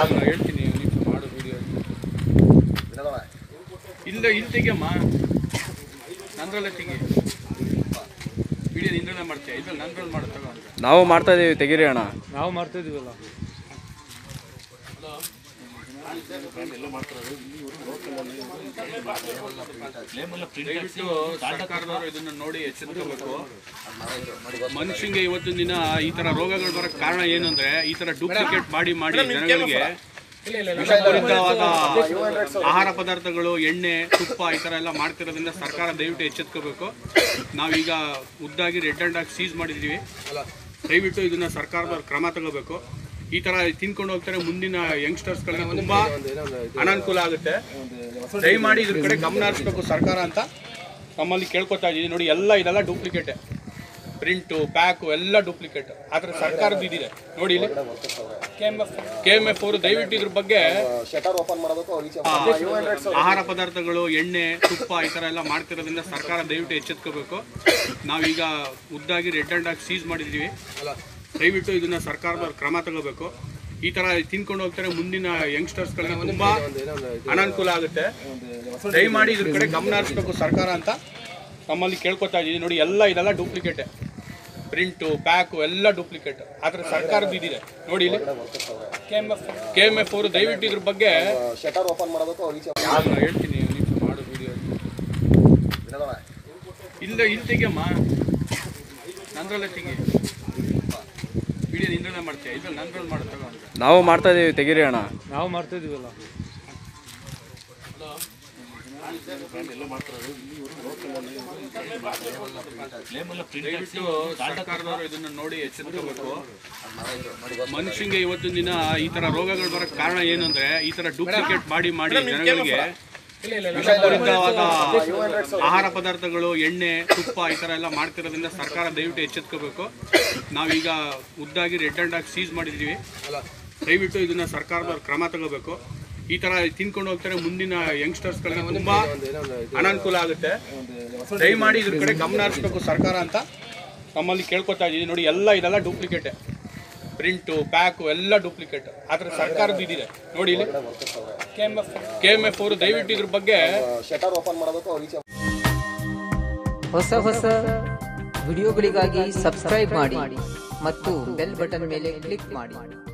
ನಾನು ಹೇಳ್ತೀನಿ ನೀವು ಮಾಡು ವಿಡಿಯೋ ಇಲ್ಲ ಇಲ್ಲಿ ತೆಗಿಯಮ್ಮ ನಂದ್ರಲ್ಲೇ ತೆಗಿ ವಿಡಿಯೋ ನಿಂದ್ರಲ್ಲೇ ಮಾಡ್ತೀಯ ಇದ್ರಲ್ಲಿ ನಂದ್ರಲ್ಲಿ ಮಾಡು ತಗೋ ಅಂತ ನಾವು ಮಾಡ್ತಾ ಇದೀವಿ ತೆಗೀರಿ ಅಣ್ಣ ನಾವು ಮಾಡ್ತಾ ಇದೀವಲ್ಲ ದಯವಿಟ್ಟು ಸರ್ಕಾರದವರು ಇದನ್ನ ನೋಡಿ ಎಚ್ಚೆತ್ಕೋಬೇಕು ಮನುಷ್ಯಂಗೆ ಇವತ್ತಿನ ದಿನ ಈ ತರ ರೋಗಗಳು ಬರಕ್ ಕಾರಣ ಏನಂದ್ರೆ ಈ ತರ ಡೂಪ್ಲಿಕೇಟ್ ಮಾಡಿ ಮಾಡಿ ಜನಗಳಿಗೆ ವಿಷಪೂರಿತವಾದ ಆಹಾರ ಪದಾರ್ಥಗಳು ಎಣ್ಣೆ ತುಪ್ಪ ಈ ತರ ಎಲ್ಲ ಮಾಡ್ತಿರೋದ್ರಿಂದ ಸರ್ಕಾರ ದಯವಿಟ್ಟು ಎಚ್ಚೆತ್ಕೋಬೇಕು ನಾವೀಗ ಉದ್ದಾಗಿ ರೆಡ್ ಅಂಡ್ ಆಗಿ ಸೀಸ್ ಮಾಡಿದೀವಿ ದಯವಿಟ್ಟು ಇದನ್ನ ಸರ್ಕಾರದವ್ರು ಕ್ರಮ ತಗೋಬೇಕು ಈ ತರ ತಿನ್ಕೊಂಡು ಹೋಗ್ತಾರೆ ಮುಂದಿನ ಯಂಗ್ಸ್ಟರ್ಸ್ಗಳಿಗೆ ತುಂಬಾ ಅನಾನುಕೂಲ ಆಗುತ್ತೆ ದಯಮಾಡಿ ಇದ್ರ ಕಡೆ ಗಮನ ಹರಿಸ್ಬೇಕು ಸರ್ಕಾರ ಅಂತ ನಮ್ಮಲ್ಲಿ ಕೇಳ್ಕೊತಾ ಇದೀವಿ ನೋಡಿ ಎಲ್ಲ ಇದೆಲ್ಲ ಡೂಪ್ಲಿಕೇಟ್ ಪ್ರಿಂಟು ಪ್ಯಾಕು ಎಲ್ಲ ಡೂಪ್ಲಿಕೇಟ್ ಆದ್ರೆ ಸರ್ಕಾರದ್ದು ಇದಿದೆ ನೋಡಿ ಇಲ್ಲಿ ಕೆ ಎಮ್ ಎಫ್ ಅವರು ದಯವಿಟ್ಟು ಇದ್ರ ಬಗ್ಗೆ ಶಟರ್ ಓಪನ್ ಮಾಡೋದಕ್ಕೂ ಈಚೆ ಆ, ಆಹಾರ ಪದಾರ್ಥಗಳು ಎಣ್ಣೆ ತುಪ್ಪ ಈ ತರ ಎಲ್ಲ ಮಾಡ್ತಿರೋದ್ರಿಂದ ಸರ್ಕಾರ ದಯವಿಟ್ಟು ಎಚ್ಚೆತ್ಕೋಬೇಕು ನಾವೀಗ ಉದ್ದಾಗಿ ರೆಡ್ ಅಂಡ್ ಆಗಿ ಸೀಸ್ ಮಾಡಿದೀವಿ ದಯವಿಟ್ಟು ಇದನ್ನ ಸರ್ಕಾರದವ್ರು ಕ್ರಮ ತಗೋಬೇಕು ಈ ತರ ತಿನ್ಕೊಂಡು ಹೋಗ್ತಾರೆ ಮುಂದಿನ ಯಂಗ್ಸ್ಟರ್ಸ್ಗಳಿಗೆ ತುಂಬಾ ಅನಾನುಕೂಲ ಆಗುತ್ತೆ ದಯಮಾಡಿ ಇದ್ರ ಕಡೆ ಗಮನ ಹರಿಸ್ಬೇಕು ಸರ್ಕಾರ ಅಂತ ನಮ್ಮಲ್ಲಿ ಕೇಳ್ಕೊತಾ ಇದೀವಿ ನೋಡಿ ಎಲ್ಲ ಇದೆಲ್ಲ ಡೂಪ್ಲಿಕೇಟ್ ಪ್ರಿಂಟು ಪ್ಯಾಕು ಎಲ್ಲ ಡೂಪ್ಲಿಕೇಟ್ ಆದ್ರೆ ಸರ್ಕಾರದ್ದು ಇದಿದೆ ನೋಡಿ ಇಲ್ಲಿ ಕೆ ಎಮ್ ಎಫ್ ಅವರು ದಯವಿಟ್ಟು ಇದ್ರ ಬಗ್ಗೆ ಶಟರ್ ಓಪನ್ ಮಾಡೋದಕ್ಕೂ ಈಚೆ ನಾನು ಹೇಳ್ತೀನಿ ನೀವು ಮಾಡು ವಿಡಿಯೋ ಇಲ್ಲ ಇಲ್ಲಿ ತೆಗಿಯಮ್ಮ ನಂದ್ರಲ್ಲೇ ತೆಗಿ ವಿಡಿಯೋ ನಿಂದ್ರಲ್ಲೇ ಮಾಡ್ತೀಯ ಇದ್ರಲ್ಲಿ ನಂದ್ರಲ್ಲಿ ಮಾಡು ತಗೋ ಅಂತ ನಾವು ಮಾಡ್ತಾ ಇದೀವಿ ತೆಗೀರಿ ಅಣ್ಣ ನಾವು ಮಾಡ್ತಾ ಇದೀವಲ್ಲ ದಯವಿಟ್ಟು ಸರ್ಕಾರದವರು ಇದನ್ನ ನೋಡಿ ಎಚ್ಚೆತ್ಕೋಬೇಕು ಮನುಷ್ಯಂಗೆ ಇವತ್ತಿನ ದಿನ ಈ ತರ ರೋಗಗಳು ಬರಕ್ ಕಾರಣ ಏನಂದ್ರೆ ಈ ತರ ಡೂಪ್ಲಿಕೇಟ್ ಮಾಡಿ ಮಾಡಿ ಜನಗಳಿಗೆ ವಿಷಪೂರಿತವಾದ ಆಹಾರ ಪದಾರ್ಥಗಳು ಎಣ್ಣೆ ತುಪ್ಪ ಈ ತರ ಎಲ್ಲ ಮಾಡ್ತಿರೋದ್ರಿಂದ ಸರ್ಕಾರ ದಯವಿಟ್ಟು ಎಚ್ಚೆತ್ಕೋಬೇಕು ನಾವೀಗ ಉದ್ದಾಗಿ ರೆಡ್ ಅಂಡ್ ಆಗಿ ಸೀಸ್ ಮಾಡಿದೀವಿ ದಯವಿಟ್ಟು ಇದನ್ನ ಸರ್ಕಾರದವ್ರು ಕ್ರಮ ತಗೋಬೇಕು ಈ ತರ ತಿನ್ಕೊಂಡು ಹೋಗ್ತಾರೆ ಮುಂದಿನ ಯಂಗ್ಸ್ಟರ್ಸ್ಗಳಿಗೆ ತುಂಬಾ ಅನಾನುಕೂಲ ಆಗುತ್ತೆ ದಯಮಾಡಿ ಇದ್ರ ಕಡೆ ಗಮನ ಹರಿಸ್ಬೇಕು ಸರ್ಕಾರ ಅಂತ ನಮ್ಮಲ್ಲಿ ಕೇಳ್ಕೊತಾ ಇದೀವಿ ನೋಡಿ ಎಲ್ಲ ಇದೆಲ್ಲ ಡೂಪ್ಲಿಕೇಟ್ ಪ್ರಿಂಟು ಪ್ಯಾಕು ಎಲ್ಲ ಡೂಪ್ಲಿಕೇಟ್ ಆದ್ರೆ ಸರ್ಕಾರದ್ದು ಇದಿದೆ ನೋಡಿ ಇಲ್ಲಿ ಕೆ ಎಮ್ ಎಫ್ ಅವರು ದಯವಿಟ್ಟು ಇದ್ರ ಬಗ್ಗೆ ಶಟರ್ ಓಪನ್ ಮಾಡೋದಕ್ಕೂ ಈಚೆ ಹೊಸ ಹೊಸ ವಿಡಿಯೋಗಳಿಗಾಗಿ ಸಬ್ಸ್ಕ್ರೈಬ್ ಮಾಡಿ ಮತ್ತು ಬೆಲ್ ಬಟನ್ ಮೇಲೆ ಕ್ಲಿಕ್ ಮಾಡಿ